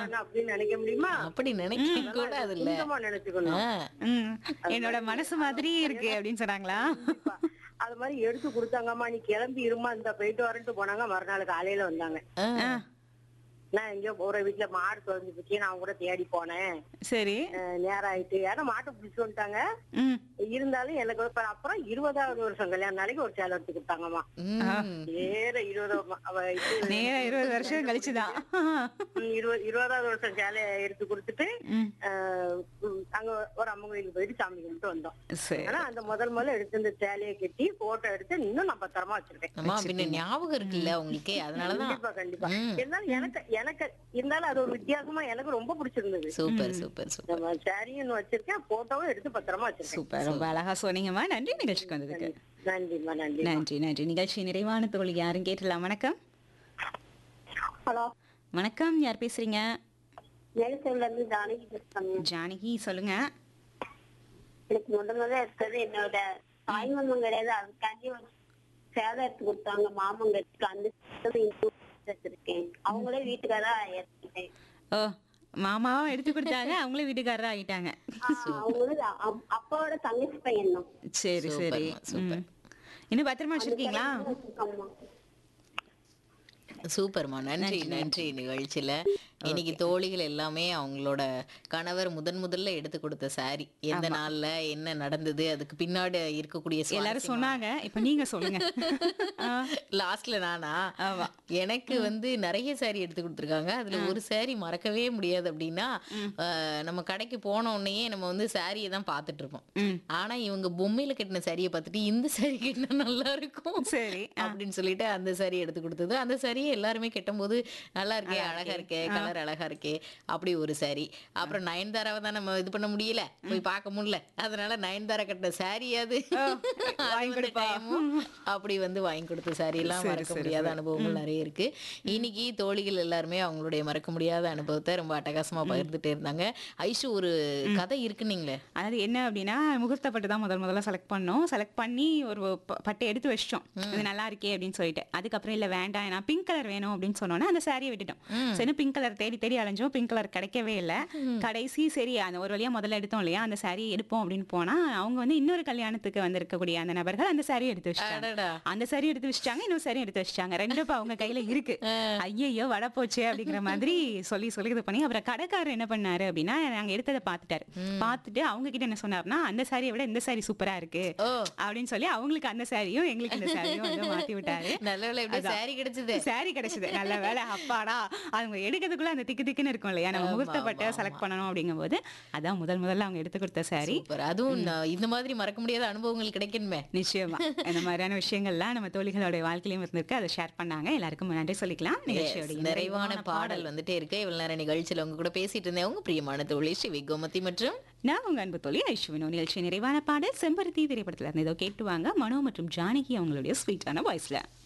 தானே அப்படின்னு நினைக்க முடியுமா அப்படி நினைக்க கூடாது இல்ல சுத்தமா நினைச்சுக்கணும் ம், என்னோட மனசு மாதிரியே இருக்கு அப்படின்னு சொன்னாங்களா கண்டிப்பா. அது மாதிரி எடுத்து கொடுத்தாங்கம்மா நீ கிளம்பி இருமா இந்த போயிட்டு வரேன்ட்டு போனாங்க மறுநாள் காலையில வந்தாங்க ஆ, நான் எங்கேயோ ஒரு வீட்டுல மாடு தொலைஞ்சு போச்சு நான் கூட தேடி போனேன் சரி அஹ் நேரம் ஆயிட்டு ஏன்னா மாட்டை பிடிச்சு வந்துட்டாங்க ம் இருந்தாலும் எனக்கு இப்ப அப்புறம் இருபதாவது வருஷம் கல்யாணம் நாளைக்கு ஒரு சேலை எடுத்து கொடுத்தாங்கம்மா ம். நேர இருபது வ- அவ இது, நேரா இருபது வருஷம் கழிச்சுதான் ம், இருபது இருபதாவது வருஷம் சேலை எடுத்து கொடுத்துட்டு ம், அஹ், ம், அங்க ஒரு அம்மன் கோயிலுக்கு போயிட்டு சாமி கும்பிட்டு வந்தோம் சரி ஆனா அந்த முதல் முதல்ல எடுத்து இந்த சேலையை கட்டி போட்டோ எடுத்து இன்னும் நான் பத்திரமா வச்சிருக்கேன் அம்மா பின்ன ஞாபகம் இருக்குல்ல உங்களுக்கு அதனாலதான் கண்டிப்பா கண்டிப்பா ம். இருந்தாலும் எனக்கு எனக்கு இருந்தாலும் அது ஒரு வித்தியாசமா எனக்கு ரொம்ப பிடிச்சிருந்தது சூப்பர் சூப்பர் சூப்பர் நம்ம சாரியும் வச்சிருக்கேன் போட்டோவும் எடுத்து பத்திரமா வச்சிருக்கேன் சூப்பர் ரொம்ப அழகா சொன்னீங்கம்மா நன்றி நிகழ்ச்சிக்கு வந்ததுக்கு நன்றிம்மா நன்றி நன்றி நன்றி நிகழ்ச்சி நிறைவான தோழி யாரும் கேட்டலாம் வணக்கம் ஹலோ வணக்கம் யார் பேசுறீங்க மேலசேவில இருந்து ஜானகி பேசுறாங்க ஜானகி சொல்லுங்க எனக்கு முதல் முதல்ல எடுத்தது என்னோட தாய்மந்தம் கிடையாது அதுக்காண்டி ஒரு சேலை எடுத்து கொடுத்தாங்க மாமங்கத்துக்கு அந்த சேலை இன்னும் வச்சிருக்கேன் அவங்களே வீட்டுக்காரா ஏற்றிட்டேன் ஓ மாமாவும் எடுத்து கொடுத்தாங்க அவங்களே வீட்டுக்காரரா ஆயிட்டாங்க அவங்களும் அப்- அப்பாவோட தங்கச்சி பையன் தான் சரி சரி சூப்பர்மா, சூப்பர். ம். இன்னும் பத்திரமா வச்சிருக்கீங்களா ஆமா. சூப்பர்மா நன்றி நன்றி நிகழ்ச்சியில இன்னைக்கு தோழிகள் எல்லாமே அவங்களோட கணவர் முதன் முதல்ல எடுத்து கொடுத்த சாரி எந்த நாள்ல என்ன நடந்தது அதுக்கு பின்னாடி இருக்கக்கூடிய எல்லாரும் சொன்னாங்க இப்ப நீங்க சொல்லுங்க ஆ, லாஸ்ட்ல நானா ஆமா. எனக்கு வந்து நிறைய சாரி எடுத்து கொடுத்துருக்காங்க அதுல ஒரு சாரி மறக்கவே முடியாது அப்படின்னா அஹ், நம்ம கடைக்கு போன உடனேயே நம்ம வந்து சாரியை தான் பார்த்துட்டு இருப்போம் ம். ஆனா இவங்க பொம்மையில கட்டின சாரியை பார்த்துட்டு இந்த சாரி கட்டினா நல்லா இருக்கும் சரி அப்படின்னு சொல்லிட்டு அந்த சாரி எடுத்து கொடுத்தது அந்த சாரியை எல்லாருமே கட்டும்போது நல்லா இருக்கே அழகா இருக்கே கலர் அழகா இருக்கே அப்படி ஒரு சாரி அப்புறம் நயன்தாராவை தான் நம்ம இது பண்ண முடியல போய் பார்க்க முடியல அதனால நயன்தாரா கட்டின சாரி அது வாங்கி கொடுப்பா. டைமும் அப்படி வந்து வாங்கி கொடுத்த சாரி எல்லாம் மறக்க முடியாத அனுபவங்கள் நிறைய இருக்கு இன்னைக்கு தோழிகள் எல்லாருமே அவங்களுடைய மறக்க முடியாத அனுபவத்தை ரொம்ப அட்டகாசமா பகிர்ந்துட்டே இருந்தாங்க ஐஷு ஒரு கதை இருக்குன்னீங்களே அதாவது என்ன அப்படின்னா முகூர்த்த பட்டு தான் முதல் முதல்ல செலக்ட் பண்ணோம் செலக்ட் பண்ணி ஒரு ப- பட்டை எடுத்து வச்சிட்டோம் இது நல்லா இருக்கே அப்படின்னு சொல்லிட்டு அதுக்கப்புறம் இல்ல வேண்டாம் நான் பிங்க் கலர் வேணும் அப்படின்னு சொன்னோன்னே அந்த சாரியை விட்டுட்டோம் சரி பிங்க் கலர் தேடி தேடி அலைஞ்சோம் பிங்க் கலர் கிடைக்கவே இல்லை கடைசி சரி அந்த ஒரு வழியா முதல்ல எடுத்தோம் இல்லையா அந்த சாரியை எடுப்போம் அப்படின்னு போனா அவங்க வந்து இன்னொரு கல்யாணத்துக்கு வந்திருக்கக்கூடிய அந்த நபர்கள் அந்த சாரியை எடுத்து வச்சிட்டாங்க அடடா. அந்த சாரி எடுத்து வச்சிட்டாங்க இன்னொரு சாரி எடுத்து வச்சிட்டாங்க ரெண்டும் இப்ப அவங்க கையில இருக்கு ஐயையோ வட போச்சே அப்படிங்கிற மாதிரி சொல்லி சொல்லி இது பண்ணி அப்புறம் கடைக்காரர் என்ன பண்ணாரு அப்படின்னா நாங்க எடுத்ததை பார்த்துட்டாரு பார்த்துட்டு அவங்க கிட்ட என்ன சொன்னாருன்னா அந்த சாரியை விட இந்த சாரி சூப்பரா இருக்கு ஓ அப்படின்னு சொல்லி அவங்களுக்கு அந்த சாரியும் எங்களுக்கு இந்த சாரியும் வந்து மாத்தி விட்டாரு நல்ல வேளை எப்படி அதான். சாரி கிடைச்சது சாரி கிடைச்சது நல்ல வேலை அப்பாடா அவங்க எடுக்கிறதுக்குள்ள அந்த திக்கு திக்குன்னு இருக்கும் இல்லையா நம்ம ஆமா, முகூர்த்தப்பட்ட ஆமா, செலக்ட் பண்ணணும் அப்படிங்கும்போது அதான் முதல் முதல்ல அவங்க எடுத்து கொடுத்த சாரி சூப்பர் அதுவும் நான் இந்த மாதிரி மறக்க முடியாத அனுபவங்கள் கிடைக்கணுமே நிச்சயமா இந்த மாதிரியான விஷயங்கள்லாம் நம்ம தோழிகளோட வாழ்க்கையிலும் இருந்திருக்கு அதை ஷேர் பண்ணாங்க எல்லாருக்கும் நன்றி சொல்லிக்கலாம் நிகழ்ச்சியோட Yes, நிறைவான பாடல் வந்துட்டே இருக்கு இவ்வளவு நேரம் நிகழ்ச்சியில உங்க கூட பேசிட்டு இருந்தேன் உங்க பிரியமான தோழி ஸ்ரீ கோமதி மற்றும் நான் உங்க அன்பு தோழி ஐஸ்வினோ நிகழ்ச்சி நிறைவான பாடல் செம்பருத்தி திரைப்படத்துல இருந்து ஏதோ கேட்டுவாங்க மனோ மற்றும் ஜானகி அவங்களுடைய ஸ்வீட்டான வாய்ஸ்ல